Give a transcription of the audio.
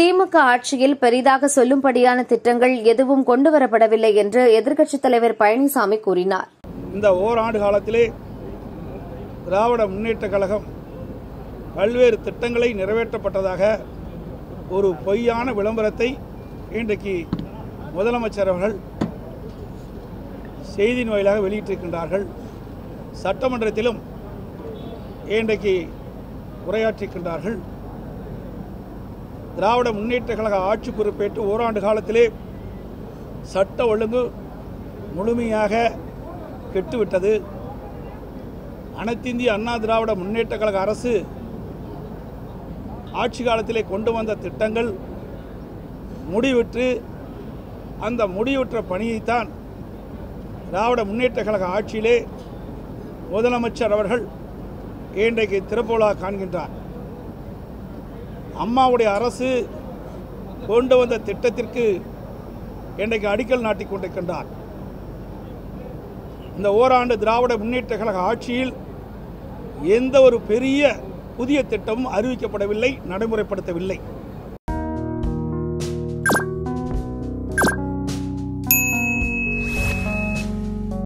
திமுக ஆட்சியில் பெரிதாக சொல்லும்படியான திட்டங்கள் எதுவும் கொண்டுவரப்படவில்லை என்று எதிர்க்கட்சித் தலைவர் பழனிசாமி கூறினார் இந்த ஓராண்டு காலத்திலே திராவிட முன்னேற்ற கழகம் பல்வேறு திட்டங்களை நிறைவேற்றப்பட்டதாக ஒரு பொய்யான விளம்பரத்தை இன்றைக்கு முதலமைச்சர் அவர்கள் செய்தியின் வாயிலாக வெளியிட்டிருக்கின்றார்கள் சட்டமன்றத்திலும் இன்றைக்கு உரையாற்றிருக்கின்றார்கள் திராவிட முன்னேற்ற கழக ஆட்சி பொறுப்பேற்று ஓராண்டு காலத்திலே சட்ட ஒழுங்கு முழுமையாக கெட்டுவிட்டது அனைத்திந்திய அண்ணா திராவிட முன்னேற்ற கழக அரசு ஆட்சி காலத்திலே கொண்டு வந்த திட்டங்கள் முடிவுற்று அந்த முடிவுற்ற பணியைத்தான் திராவிட முன்னேற்ற கழக ஆட்சியிலே முதலமைச்சர் அவர்கள் இன்றைக்கு திறப்புலா காண்கின்றார் அம்மாவுடைய அரசு கொண்டு வந்த திட்டத்திற்கு இன்றைக்கு அடிக்கல் நாட்டிக் கொண்டிருக்கின்றார் இந்த ஓராண்டு திராவிட முன்னேற்ற கழக ஆட்சியில் எந்த ஒரு பெரிய புதிய திட்டமும் அறிவிக்கப்படவில்லை நடைமுறைப்படுத்தவில்லை